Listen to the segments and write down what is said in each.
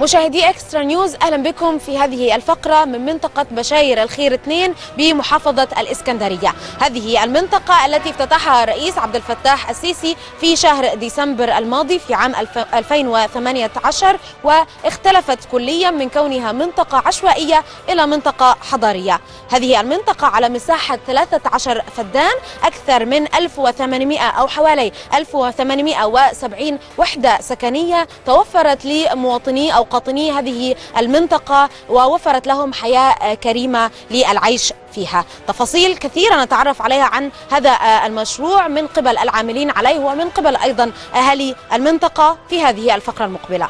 مشاهدي اكسترا نيوز اهلا بكم في هذه الفقره من منطقه بشاير الخير 2 بمحافظه الاسكندريه. هذه المنطقه التي افتتحها الرئيس عبد الفتاح السيسي في شهر ديسمبر الماضي في عام 2018 واختلفت كليا من كونها منطقه عشوائيه الى منطقه حضاريه. هذه المنطقه على مساحه 13 فدان اكثر من 1800 او حوالي 1870 وحده سكنيه توفرت لمواطني او قاطني هذه المنطقة ووفرت لهم حياة كريمة للعيش فيها تفاصيل كثيرة نتعرف عليها عن هذا المشروع من قبل العاملين عليه ومن قبل أيضا أهالي المنطقة في هذه الفقرة المقبلة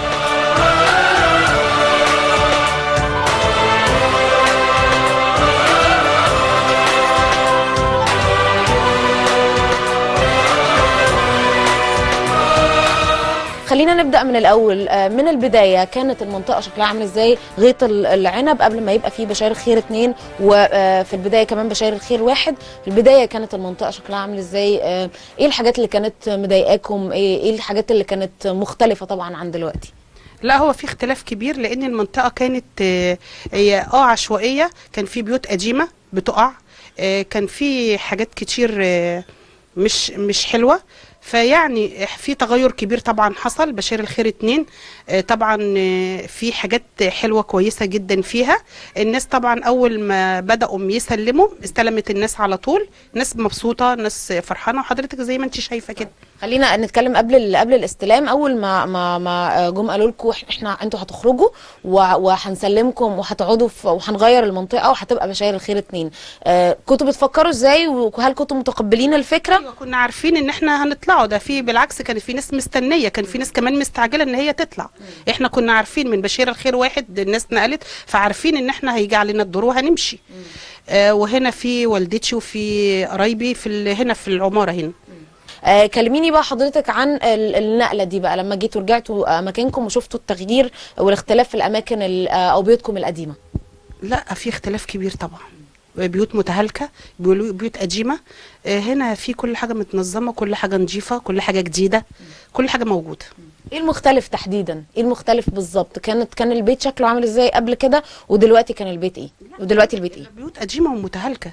خلينا نبدا من الاول من البدايه كانت المنطقه شكلها عامل ازاي غيط العنب قبل ما يبقى في بشاير الخير اثنين وفي البدايه كمان بشاير الخير واحد في البدايه كانت المنطقه شكلها عامل ازاي ايه الحاجات اللي كانت مضايقاكم ايه الحاجات اللي كانت مختلفه طبعا عن دلوقتي لا هو في اختلاف كبير لان المنطقه كانت هي اه عشوائيه كان في بيوت قديمه بتقع كان في حاجات كتير مش مش حلوه فيعني في تغير كبير طبعا حصل بشير الخير اتنين طبعا في حاجات حلوه كويسه جدا فيها الناس طبعا اول ما بداوا يسلموا استلمت الناس على طول ناس مبسوطه ناس فرحانه وحضرتك زي ما انت شايفه كده خلينا نتكلم قبل قبل الاستلام اول ما ما ما جم قالوا لكم احنا انتوا هتخرجوا وهنسلمكم وهتقعدوا وهنغير المنطقه وهتبقى بشاير الخير اتنين آه كنتوا بتفكروا ازاي وهل كنتوا متقبلين الفكره ايوه كنا عارفين ان احنا هنطلعوا ده في بالعكس كان في ناس مستنيه كان في ناس كمان مستعجله ان هي تطلع احنا كنا عارفين من بشير الخير واحد الناس نقلت فعارفين ان احنا هيجي علينا الدور وهنمشي آه وهنا في والدتي وفي قرايبي في هنا في العماره هنا آه كلميني بقى حضرتك عن النقله دي بقى لما جيتوا رجعتوا مكانكم وشفتوا التغيير والاختلاف في الاماكن او بيوتكم القديمه لا في اختلاف كبير طبعا بيوت متهالكه بيوت قديمه هنا في كل حاجه متنظمه كل حاجه نظيفه كل حاجه جديده كل حاجه موجوده ايه المختلف تحديدا ايه المختلف بالظبط كانت كان البيت شكله عامل ازاي قبل كده ودلوقتي كان البيت ايه ودلوقتي البيت ايه بيوت قديمه ومتهالكه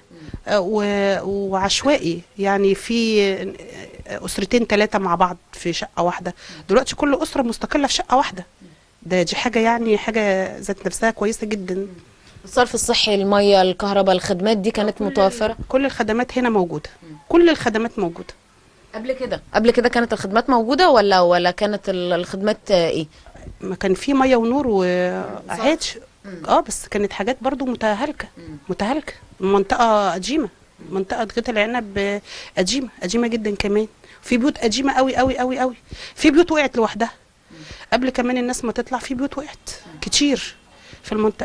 وعشوائي يعني في اسرتين ثلاثه مع بعض في شقه واحده دلوقتي كل اسره مستقله في شقه واحده ده دي حاجه يعني حاجه ذات نفسها كويسه جدا الصرف الصحي الميه الكهرباء الخدمات دي كانت كل متوفره كل الخدمات هنا موجوده كل الخدمات موجوده قبل كده قبل كده كانت الخدمات موجوده ولا ولا كانت الخدمات ايه ما كان في ميه ونور وعادي اه بس كانت حاجات برضو متهالكه متهالكه منطقه قديمه منطقه غيط العنب قديمه قديمه جدا كمان في بيوت قديمه قوي قوي قوي قوي في بيوت وقعت لوحدها قبل كمان الناس ما تطلع في بيوت وقعت كتير في المنطقه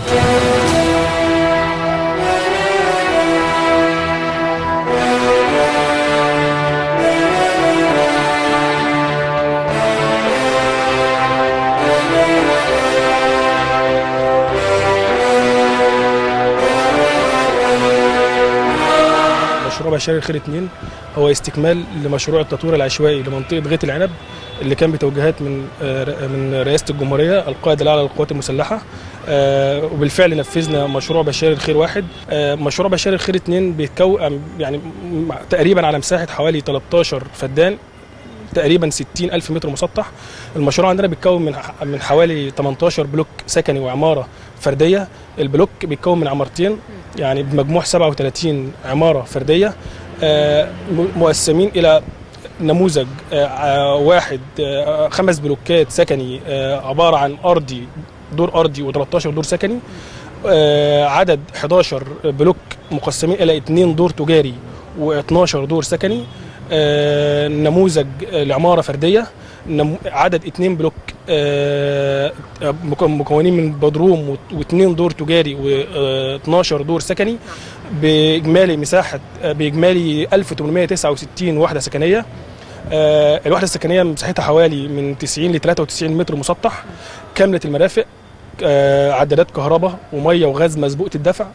مشروع بشاير الخير 2 هو استكمال لمشروع التطوير العشوائي لمنطقه غيط العنب اللي كان بتوجيهات من من رئاسه الجمهوريه القائد الاعلى للقوات المسلحه وبالفعل نفذنا مشروع بشاير الخير واحد مشروع بشاير الخير 2 بيتكون يعني تقريبا على مساحه حوالي 13 فدان تقريبا 60 ألف متر مسطح المشروع عندنا بيتكون من من حوالي 18 بلوك سكني وعمارة فردية البلوك بيتكون من عمارتين يعني بمجموع 37 عمارة فردية مقسمين إلى نموذج واحد خمس بلوكات سكني عبارة عن أرضي دور أرضي و13 دور سكني عدد 11 بلوك مقسمين إلى 2 دور تجاري و12 دور سكني آه نموذج لعماره فرديه عدد اتنين بلوك آه مكونين من بدروم واثنين دور تجاري و12 دور سكني باجمالي مساحه باجمالي 1869 وحده سكنيه آه الوحده السكنيه مساحتها حوالي من 90 ل 93 متر مسطح كامله المرافق عدادات كهرباء وميه وغاز مسبوقه الدفع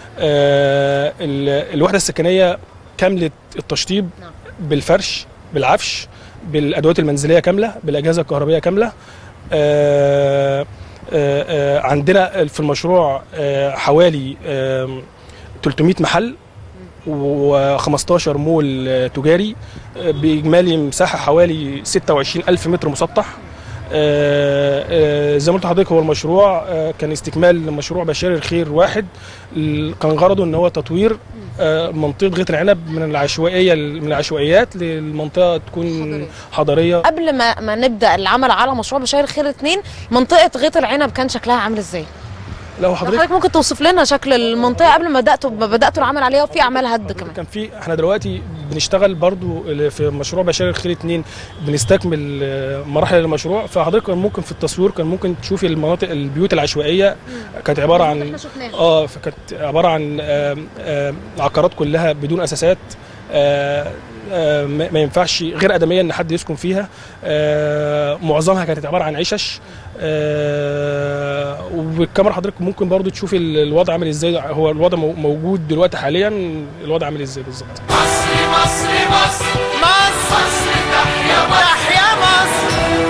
الوحده السكنيه كامله التشطيب بالفرش بالعفش بالادوات المنزليه كامله بالاجهزه الكهربائيه كامله آه، آه، آه، عندنا في المشروع آه، حوالي آم، 300 محل و15 مول آه، تجاري آه، بإجمالي مساحة حوالي 26 ألف متر مسطح آه، آه، زي ما قلت لحضرتك هو المشروع آه، كان استكمال لمشروع بشار الخير واحد ال- كان غرضه ان هو تطوير آه، منطقه غيط العنب من العشوائيه من العشوائيات للمنطقه تكون حضريه قبل ما ما نبدا العمل على مشروع بشاير الخير اتنين منطقه غيط العنب كان شكلها عامل ازاي؟ لو لو حضرتك حضرتك ممكن توصف لنا شكل المنطقه قبل ما بداتوا ما بداتوا العمل عليها وفي اعمال هد كمان كان في احنا دلوقتي بنشتغل برضو في مشروع بشار الخير اتنين بنستكمل آه، مراحل المشروع فحضرتك كان ممكن في التصوير كان ممكن تشوفي المناطق البيوت العشوائيه كانت عباره عن اه فكانت عباره عن آم، آم، عقارات كلها بدون اساسات آه، آه، ما ما ينفعش غير ادميه ان حد يسكن فيها آه، معظمها كانت عباره عن عشش آه، وبالكاميرا حضرتك ممكن برضو تشوفي ال- الوضع عامل ازاي هو الوضع مو- موجود دلوقتي حاليا الوضع عامل ازاي بالظبط مصر مصر مصر مصر مصر تحيا مصر تحيا مصر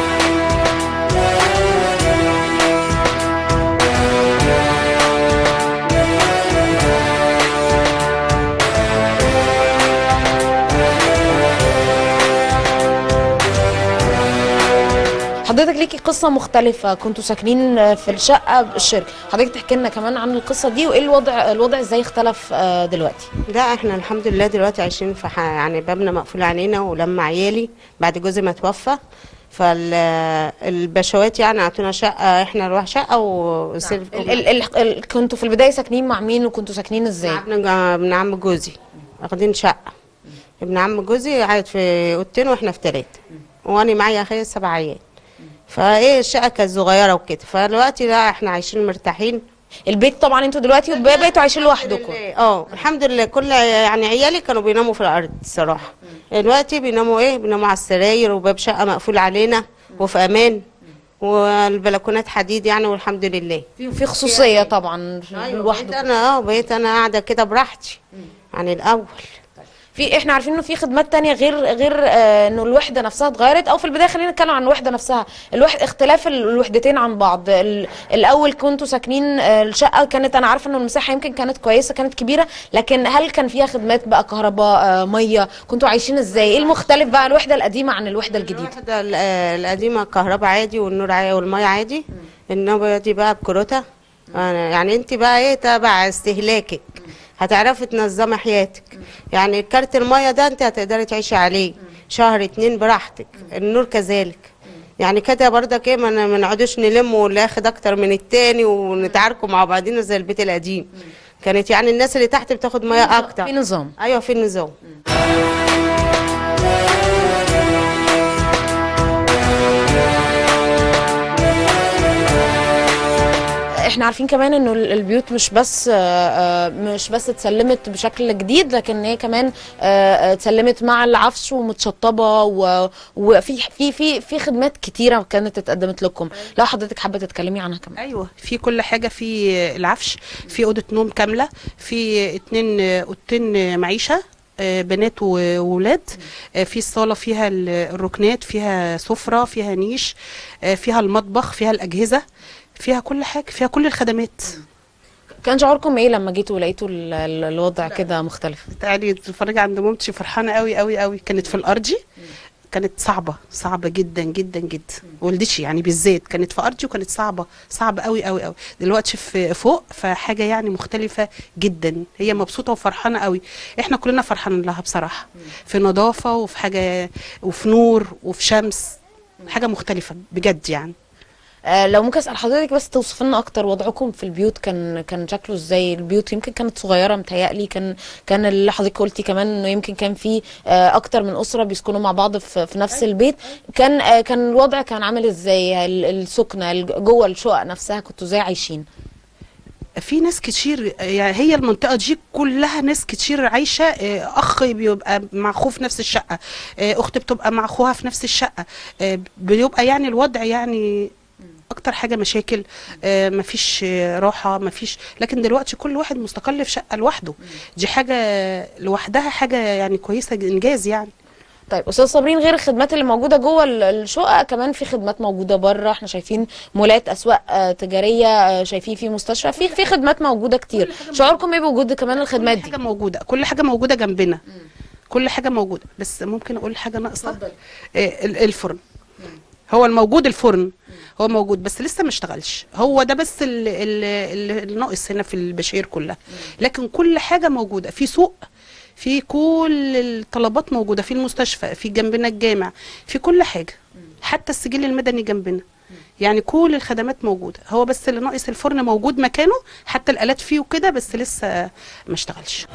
حضرتك ليكي قصه مختلفه كنتوا ساكنين في الشقه الشركه حضرتك تحكي لنا كمان عن القصه دي وايه الوضع الوضع ازاي اختلف آه، دلوقتي لا احنا الحمد لله دلوقتي عايشين في ح- يعني بابنا مقفول علينا ولما عيالي بعد جوزي ما توفى فالبشوات يعني اعطونا شقه احنا نروح شقه وسلف ال ال ال ال كنتوا في البدايه ساكنين مع مين وكنتوا ساكنين ازاي مع ابن جا- ابن عم جوزي واخدين شقه ابن عم جوزي قاعد في اوضتين واحنا في ثلاثه وانا معايا اخويا سبع عيال فايه الشقه كانت صغيره وكده فدلوقتي لا احنا عايشين مرتاحين البيت طبعا انتوا دلوقتي بقيتوا عايشين لوحدكم اه الحمد لله كل يعني عيالي كانوا بيناموا في الارض الصراحه دلوقتي بيناموا ايه بيناموا على السراير وباب شقه مقفول علينا وفي امان والبلكونات حديد يعني والحمد لله في في خصوصيه طبعا بقيت لوحدكم انا اه بقيت انا قاعده كده براحتي عن الاول في احنا عارفين انه في خدمات تانية غير غير آه انه الوحده نفسها اتغيرت او في البدايه خلينا نتكلم عن الوحده نفسها الوحد اختلاف ال- الوحدتين عن بعض ال- الاول كنتوا ساكنين آه الشقه كانت انا عارفه انه المساحه يمكن كانت كويسه كانت كبيره لكن هل كان فيها خدمات بقى كهرباء آه ميه كنتوا عايشين ازاي ايه المختلف بقى الوحده القديمه عن الوحده الجديده الوحده ال- آه، القديمه كهرباء عادي والنور عادي والميه عادي انما دي بقى بكروتة أنا- يعني انت بقى ايه تبع استهلاكك هتعرفي تنظمي حياتك يعني كارت الميه ده انت هتقدري تعيشي عليه شهر اتنين براحتك النور كذلك يعني كده برضك ايه ما ن- ما نقعدوش نلم واللي ياخد اكتر من التاني ونتعاركوا مع بعضينا زي البيت القديم كانت يعني الناس اللي تحت بتاخد ميه اكتر في نظام ايوه في نظام احنا عارفين كمان انه ال- البيوت مش بس آه، آه، مش بس اتسلمت بشكل جديد لكن هي كمان آه، آه، اتسلمت مع العفش ومتشطبه و- وفي في في في خدمات كتيره كانت اتقدمت لكم لو حضرتك حابه تتكلمي عنها كمان ايوه في كل حاجه في العفش في اوضه نوم كامله في اتنين اوضتين معيشه آه، بنات وولاد آه، في الصاله فيها ال- الركنات فيها سفره فيها نيش آه، فيها المطبخ فيها الاجهزه فيها كل حاجه فيها كل الخدمات كان شعوركم ايه لما جيتوا ولقيتوا ال- ال- الوضع كده مختلف تعالي تتفرجي عند مامتي فرحانه قوي قوي قوي كانت في الارضي كانت صعبه صعبه جدا جدا جدا والدتي يعني بالذات كانت في ارضي وكانت صعبه صعبه قوي قوي قوي دلوقتي في فوق فحاجه يعني مختلفه جدا هي مبسوطه وفرحانه قوي احنا كلنا فرحانين لها بصراحه في نظافه وفي حاجه وفي نور وفي شمس حاجه مختلفه بجد يعني آه، لو ممكن اسال حضرتك بس توصف لنا اكتر وضعكم في البيوت كان كان شكله ازاي البيوت يمكن كانت صغيره متهيألي كان كان اللي حضرتك قلتي كمان انه يمكن كان في آه، اكتر من اسره بيسكنوا مع بعض في, في نفس البيت كان آه، كان الوضع كان عامل ازاي ال- السكنه الج- جوه الشقق نفسها كنتوا ازاي عايشين في ناس كتير يعني هي المنطقة دي كلها ناس كتير عايشة آه، أخ بيبقى مع أخوه في نفس الشقة آه، أخت بتبقى مع أخوها في نفس الشقة آه، بيبقى يعني الوضع يعني أكتر حاجة مشاكل آه، مفيش آه، راحة مفيش لكن دلوقتي كل واحد مستقل في شقة لوحده دي حاجة لوحدها حاجة يعني كويسة إنجاز يعني طيب استاذ صابرين غير الخدمات اللي موجوده جوه ال- الشقق كمان في خدمات موجوده بره احنا شايفين مولات اسواق آه، تجاريه آه، شايفين في مستشفى في في خدمات موجوده كتير شعوركم ايه بوجود كمان الخدمات كل دي حاجه موجوده كل حاجه موجوده جنبنا كل حاجه موجوده بس ممكن اقول حاجه ناقصه اتفضل. آه، ال- الفرن هو الموجود الفرن هو موجود بس لسه ما اشتغلش هو ده بس ال- ال- ال- الناقص هنا في البشاير كلها لكن كل حاجه موجوده في سوق في كل الطلبات موجوده في المستشفى في جنبنا الجامع في كل حاجه حتى السجل المدني جنبنا يعني كل الخدمات موجوده هو بس اللي ناقص الفرن موجود مكانه حتى الالات فيه وكده بس لسه ما اشتغلش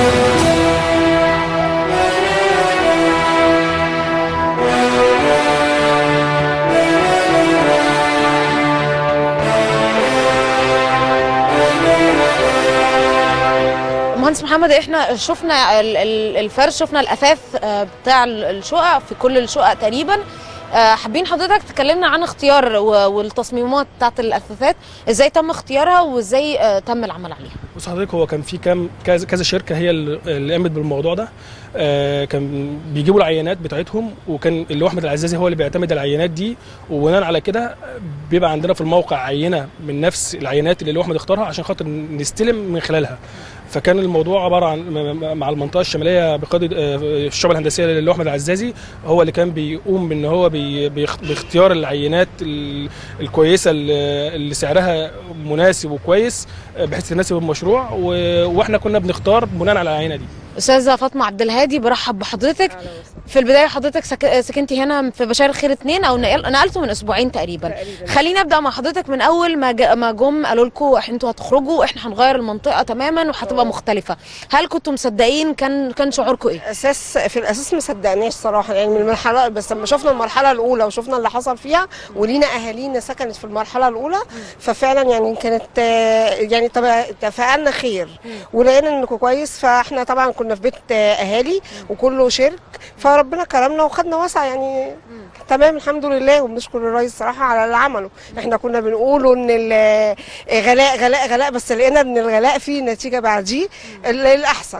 مهندس محمد احنا شفنا ال- ال- الفرش شفنا الاثاث آه، بتاع ال- الشقق في كل الشقق تقريبا آه، حابين حضرتك تكلمنا عن اختيار و- والتصميمات بتاعت الاثاثات ازاي تم اختيارها وازاي آه، تم العمل عليها بص حضرتك هو كان في كام كذا كذا شركه هي اللي اللي قامت بالموضوع ده آه كان بيجيبوا العينات بتاعتهم وكان اللي هو احمد العزازي هو اللي بيعتمد العينات دي وبناء على كده بيبقى عندنا في الموقع عينه من نفس العينات اللي اللي احمد اختارها عشان خاطر نستلم من خلالها فكان الموضوع عباره عن م- م- مع المنطقه الشماليه بقياده آه، الشعب الهندسيه اللي هو احمد العزازي هو اللي كان بيقوم بان هو بي- بيخ- باختيار العينات ال- الكويسه اللي اللي سعرها مناسب وكويس آه، بحيث تناسب المشروع و- واحنا كنا بنختار بناء على العينه دي استاذه فاطمه عبد الهادي برحب بحضرتك في البدايه حضرتك سك... سكنتي هنا في بشار الخير اتنين او نقل... نقلتوا من اسبوعين تقريبا خلينا ابدا مع حضرتك من اول ما ج... ما جم قالوا لكم انتوا هتخرجوا احنا هنغير المنطقه تماما وهتبقى مختلفه هل كنتوا مصدقين كان كان شعوركم ايه اساس في الاساس ما صدقناش صراحه يعني من المرحله بس لما شفنا المرحله الاولى وشفنا اللي حصل فيها ولينا اهالينا سكنت في المرحله الاولى ففعلا يعني كانت آه، يعني طبعا تفاءلنا خير ولقينا انه كويس فاحنا طبعا كنا في بيت آه، اهالي وكله شرك فربنا كرمنا وخدنا وسع يعني تمام الحمد لله وبنشكر الرئيس صراحه على اللي عمله احنا كنا بنقولوا ان ال- غلاء غلاء غلاء بس لقينا ان الغلاء فيه نتيجه بعديه ال- الاحسن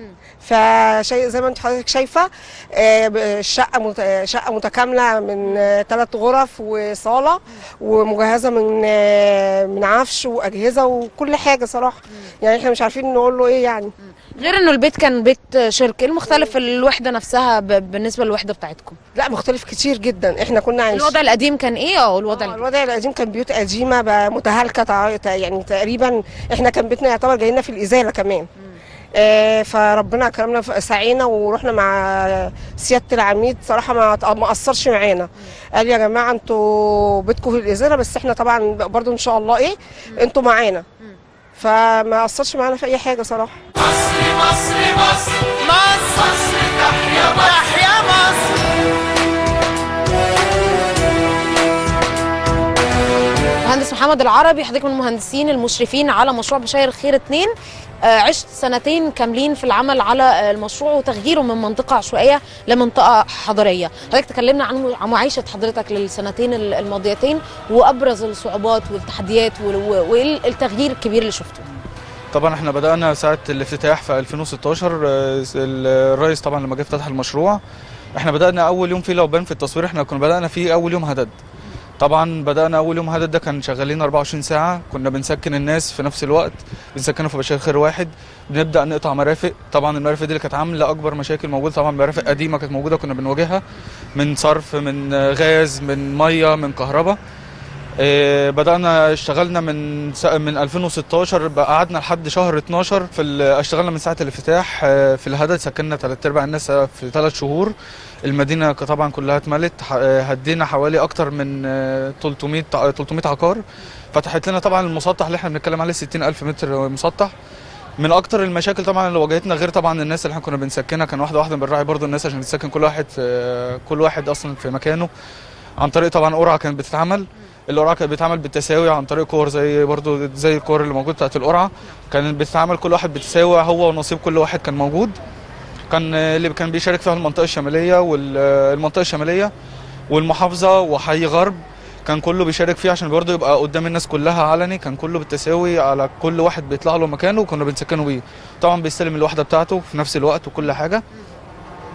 فشيء زي ما انت حضرتك شايفه آه، ب- الشقه مت- شقه متكامله من ثلاث غرف وصاله ومجهزه من آه، من عفش واجهزه وكل حاجه صراحه يعني احنا مش عارفين نقول له ايه يعني غير انه البيت كان بيت شركه ايه المختلف في الوحده نفسها ب... بالنسبه للوحده بتاعتكم لا مختلف كتير جدا احنا كنا عايشين الوضع القديم كان ايه اه الوضع آه، الجديد الوضع القديم كان بيوت قديمه بقى متهالكه تع- تع- يعني تقريبا احنا كان بيتنا يعتبر جاينا في الازاله كمان آه فربنا كرمنا ف- سعينا ورحنا مع سياده العميد صراحه ما ما قصرش معانا قال يا جماعه انتوا بيتكم في الازاله بس احنا طبعا برضو ان شاء الله ايه انتوا معانا فما قصرش معانا في اي حاجه صراحه مصر مصر مصر مصر مصر تحيا مصر تحيا مصر مهندس محمد العربي حضرتك من المهندسين المشرفين على مشروع بشاير الخير اتنين آه، عشت سنتين كاملين في العمل على آه، المشروع وتغييره من منطقة عشوائية لمنطقة حضرية حضرتك تكلمنا عن عن معيشة حضرتك للسنتين ال- الماضيتين وأبرز الصعوبات والتحديات وال- و- وإيه التغيير الكبير اللي شفته طبعا احنا بدأنا ساعة الافتتاح في 2016 آه، الرئيس طبعا لما جه افتتح المشروع احنا بدأنا أول يوم فيه لو بان في التصوير احنا كنا بدأنا فيه أول يوم هدد طبعا بدأنا أول يوم هدد ده كان شغالين 24 ساعة كنا بنسكن الناس في نفس الوقت بنسكنهم في بشار خير واحد بنبدأ نقطع مرافق طبعا المرافق دي اللي كانت عاملة أكبر مشاكل موجودة طبعا مرافق قديمة كانت موجودة كنا بنواجهها من صرف من آه، غاز من مية من كهرباء آه، بدأنا اشتغلنا من س- من 2016 بقى قعدنا لحد شهر 12 في ال- اشتغلنا من ساعة الافتتاح آه، في الهدد سكننا ثلاث ارباع الناس في ثلاث شهور المدينة ك- طبعا كلها اتملت ح- آه، هدينا حوالي أكتر من آه، 300 ع- 300 عقار فتحت لنا طبعا المسطح اللي احنا بنتكلم عليه 60 ألف متر مسطح من اكتر المشاكل طبعا اللي واجهتنا غير طبعا الناس اللي احنا كنا بنسكنها كان واحده واحده بنراعي برضو الناس عشان تسكن كل واحد في كل واحد اصلا في مكانه عن طريق طبعا قرعه كانت بتتعمل القرعه كانت بتتعمل بالتساوي عن طريق كور زي برضو زي الكور اللي موجود بتاعت القرعه كانت بتتعمل كل واحد بتساوي هو ونصيب كل واحد كان موجود كان اللي كان بيشارك فيها المنطقه الشماليه والمنطقه الشماليه والمحافظه وحي غرب كان كله بيشارك فيه عشان برضه يبقى قدام الناس كلها علني كان كله بالتساوي على كل واحد بيطلع له مكانه وكنا بنسكنه بيه طبعا بيستلم الوحده بتاعته في نفس الوقت وكل حاجه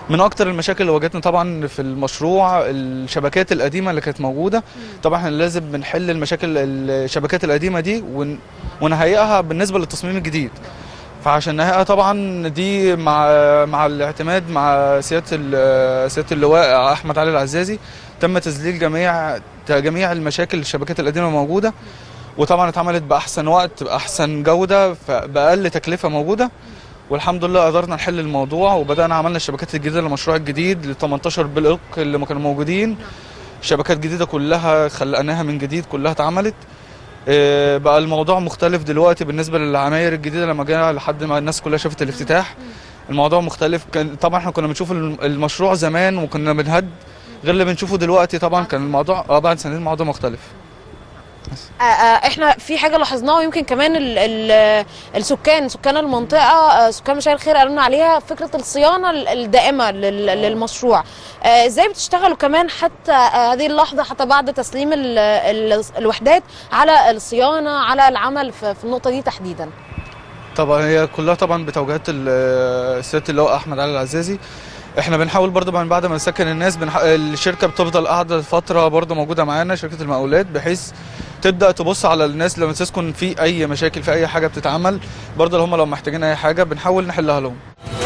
من اكتر المشاكل اللي واجهتنا طبعا في المشروع الشبكات القديمه اللي كانت موجوده طبعا احنا لازم بنحل المشاكل الشبكات القديمه دي ون- ونهيئها بالنسبه للتصميم الجديد فعشان نهيئها طبعا دي مع مع الاعتماد مع سياده ال- سياده اللواء احمد علي العزازي تم تذليل جميع جميع المشاكل الشبكات القديمه موجوده وطبعا اتعملت باحسن وقت باحسن جوده باقل تكلفه موجوده والحمد لله قدرنا نحل الموضوع وبدانا عملنا الشبكات الجديده للمشروع الجديد ل 18 بالق اللي ما كانوا موجودين شبكات جديده كلها خلقناها من جديد كلها اتعملت آه، بقى الموضوع مختلف دلوقتي بالنسبه للعماير الجديده لما جينا لحد ما الناس كلها شافت الافتتاح الموضوع مختلف كان طبعا احنا كنا بنشوف الم- المشروع زمان وكنا بنهد غير اللي بنشوفه دلوقتي طبعا كان الموضوع اه بعد سنتين الموضوع مختلف آه، آه، احنا في حاجه لاحظناها ويمكن كمان ال ال السكان سكان المنطقه آه، سكان مشاعر الخير قالوا لنا عليها فكره الصيانه ال- الدائمه لل- للمشروع آه، ازاي بتشتغلوا كمان حتى آه، هذه اللحظه حتى بعد تسليم ال ال الوحدات على الصيانه على العمل في في النقطه دي تحديدا طبعا هي كلها طبعا بتوجيهات ال- سياده اللواء احمد علي العزازي احنا بنحاول برضو من بعد ما نسكن الناس بنح... الشركه بتفضل قاعده فتره برضو موجوده معانا شركه المقاولات بحيث تبدا تبص على الناس لما تسكن في اي مشاكل في اي حاجه بتتعمل برضو لو هم لو محتاجين اي حاجه بنحاول نحلها لهم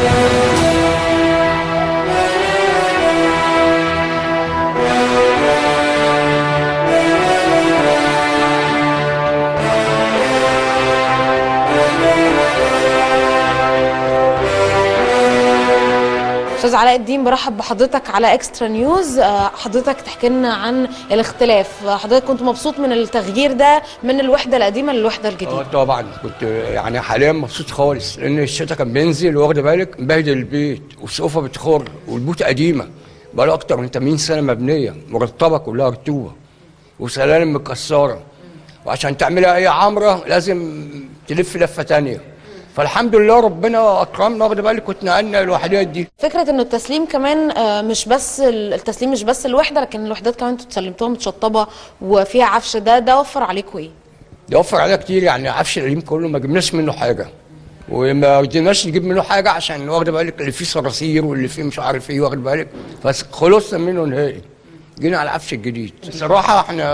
استاذ علاء الدين برحب بحضرتك على اكسترا نيوز آه، حضرتك تحكي لنا عن الاختلاف آه، حضرتك كنت مبسوط من التغيير ده من الوحده القديمه للوحده اه الجديده طبعا كنت يعني حاليا مبسوط خالص لان الشتا كان بينزل واخد بالك مبهدل البيت والسقوفه بتخر والبيوت قديمه بقى اكتر من 80 سنه مبنيه مرطبه كلها رطوبه وسلالم مكسره وعشان تعملها اي عمره لازم تلف لفه تانية فالحمد لله ربنا اكرمنا واخد بالك واتنقلنا الوحدات دي فكره انه التسليم كمان آه، مش بس ال- التسليم مش بس الوحده لكن الوحدات كمان انتوا سلمتوها متشطبه وفيها عفش ده ده وفر عليكم ايه؟ ده وفر علينا كتير يعني عفش القديم كله ما جبناش منه حاجه وما رضيناش نجيب منه حاجه عشان واخد بالك اللي فيه صراصير واللي فيه مش عارف ايه واخد بالك فخلصنا منه نهائي جينا على العفش الجديد بصراحه احنا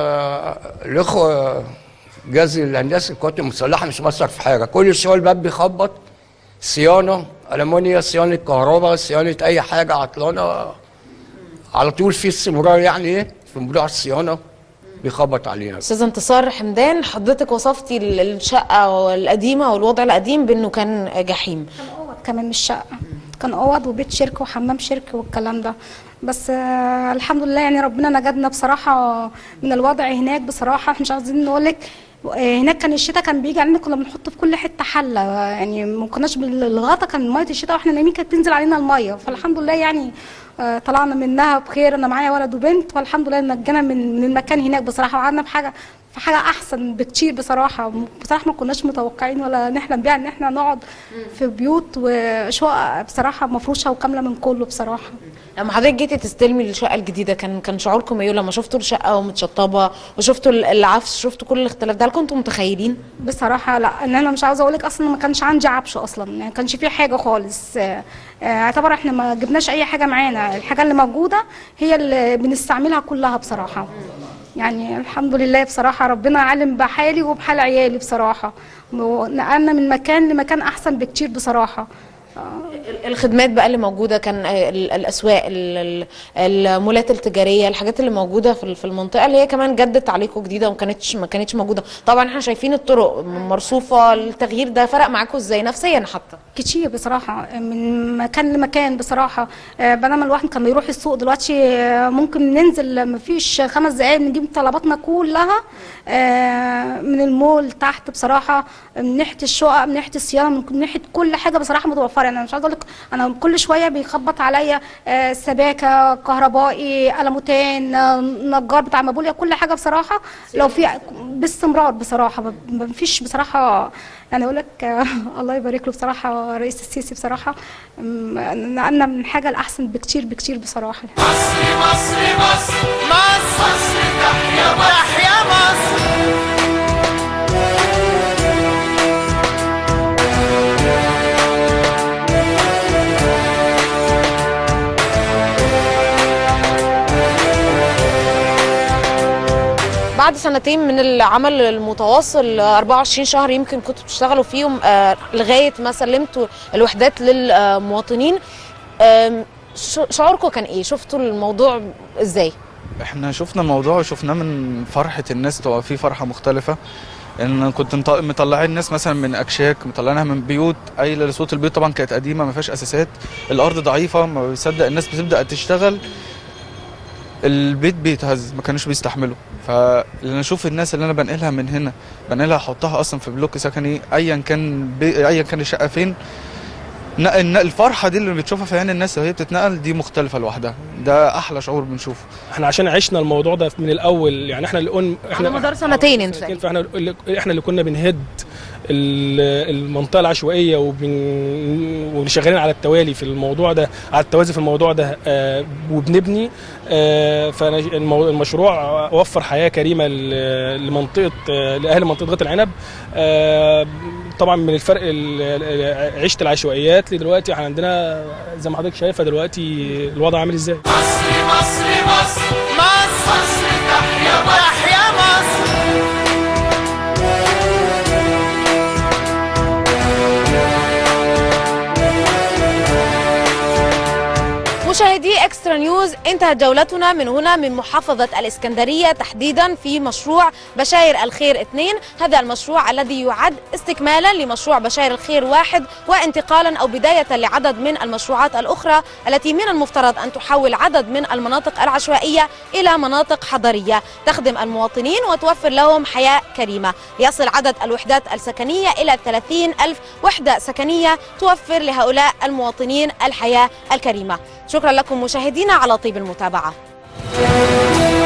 الاخوه جهاز الهندسه القوات المسلحه مش مصر في حاجه كل شويه الباب بيخبط صيانه المونيا صيانه كهرباء صيانه اي حاجه عطلانه على طول في استمرار يعني ايه في موضوع الصيانه بيخبط علينا استاذ انتصار حمدان حضرتك وصفتي ال- الشقه القديمه والوضع القديم بانه كان جحيم اوض كمان مش شقه كان اوض وبيت شركه وحمام شركه والكلام ده بس آه الحمد لله يعني ربنا نجدنا بصراحه من الوضع هناك بصراحه احنا مش عايزين نقول لك هناك كان الشتاء كان بيجي علينا كنا بنحط في كل حته حله يعني ما كناش بالغطا كان ميه الشتاء واحنا نايمين كانت تنزل علينا الميه فالحمد لله يعني آه، طلعنا منها بخير انا معايا ولد وبنت والحمد لله نجينا من من المكان هناك بصراحه وقعدنا بحاجه في حاجه احسن بكتير بصراحه بصراحه ما كناش متوقعين ولا نحلم بيها ان احنا نقعد في بيوت وشقق بصراحه مفروشه وكامله من كله بصراحه لما حضرتك جيتي تستلمي الشقه الجديده كان كان شعوركم ايه لما شفتوا الشقه ومتشطبه وشفتوا ال- العفش شفتوا كل الاختلاف ده هل كنتم متخيلين؟ بصراحه لا ان انا مش عاوزه اقول لك اصلا ما كانش عندي عفش اصلا يعني ما كانش فيه حاجه خالص آه، آه، اعتبر احنا ما جبناش اي حاجه معانا الحاجه اللي موجوده هي اللي بنستعملها كلها بصراحه يعني الحمد لله بصراحه ربنا عالم بحالي وبحال عيالي بصراحه ونقلنا من مكان لمكان احسن بكتير بصراحه ال- الخدمات بقى اللي موجوده كان آه، ال- الاسواق ال- ال- المولات التجاريه الحاجات اللي موجوده في ال- في المنطقه اللي هي كمان جدت عليكم جديده وما كانتش ما كانتش موجوده طبعا احنا شايفين الطرق مرصوفه التغيير ده فرق معاكم ازاي نفسيا حتى كتير بصراحة من مكان لمكان بصراحة آه، بدل ما الواحد كان بيروح السوق دلوقتي آه، ممكن ننزل مفيش خمس دقايق نجيب طلباتنا كلها آه، من المول تحت بصراحة من ناحية الشقق من ناحية الصيانة من ناحية كل حاجة بصراحة متوفرة أنا مش عايزة أقول لك أنا كل شوية بيخبط عليا آه، سباكة كهربائي ألموتان آه، نجار بتاع مابوليا كل حاجة بصراحة لو في باستمرار بصراحة ما- مفيش بصراحة يعني اقول لك آه، الله يبارك له بصراحه رئيس السيسي بصراحه م- نقلنا من حاجه لاحسن بكتير بكتير بصراحه مصر مصر مصر مصر مصر تحيا تحيا مصر بعد سنتين من العمل المتواصل آه، 24 شهر يمكن كنتوا بتشتغلوا فيهم آه، لغايه ما سلمتوا الوحدات للمواطنين آم، ش- شعوركم كان ايه شفتوا الموضوع ازاي احنا شفنا الموضوع وشفناه من فرحة الناس تبقى فيه فرحة مختلفة ان كنت مط- مطلعين الناس مثلا من اكشاك مطلعينها من بيوت قايله لصوت البيوت طبعا كانت قديمه ما فيهاش اساسات الارض ضعيفه ما بيصدق الناس بتبدا تشتغل البيت بيتهز ما كانوش بيستحملوا فلما اشوف الناس اللي انا بنقلها من هنا بنقلها احطها اصلا في بلوك سكني ايا كان بي... ايا كان الشقه فين نق- الن- الفرحه دي اللي بتشوفها في عين الناس وهي بتتنقل دي مختلفه لوحدها ده احلى شعور بنشوفه احنا عشان عشنا الموضوع ده من الاول يعني احنا اللي قلنا احنا على مدار سنتين انتوا سنتين فاحنا اللي احنا اللي كنا بنهد ال- المنطقه العشوائيه وبن واللي شغالين على التوالي في الموضوع ده على التوازي في الموضوع ده آه وبنبني آه فالمشروع وفر حياه كريمه ل- لمنطقه آه لاهل منطقه غيط العنب آه طبعا من الفرق ال- ال- عيشه العشوائيات لدلوقتي احنا عندنا زي ما حضرتك شايفه دلوقتي الوضع عامل ازاي مصر مصر مصر مصر مصر تحيا مصر تحيا مصر مشاهدي اكسترا نيوز انتهت جولتنا من هنا من محافظة الإسكندرية تحديدا في مشروع بشاير الخير اثنين هذا المشروع الذي يعد استكمالا لمشروع بشاير الخير واحد وانتقالا أو بداية لعدد من المشروعات الأخرى التي من المفترض أن تحول عدد من المناطق العشوائية إلى مناطق حضرية تخدم المواطنين وتوفر لهم حياة كريمة يصل عدد الوحدات السكنية إلى 30 ألف وحدة سكنية توفر لهؤلاء المواطنين الحياة الكريمة شكرا لكم مشاهدينا على طيب المتابعة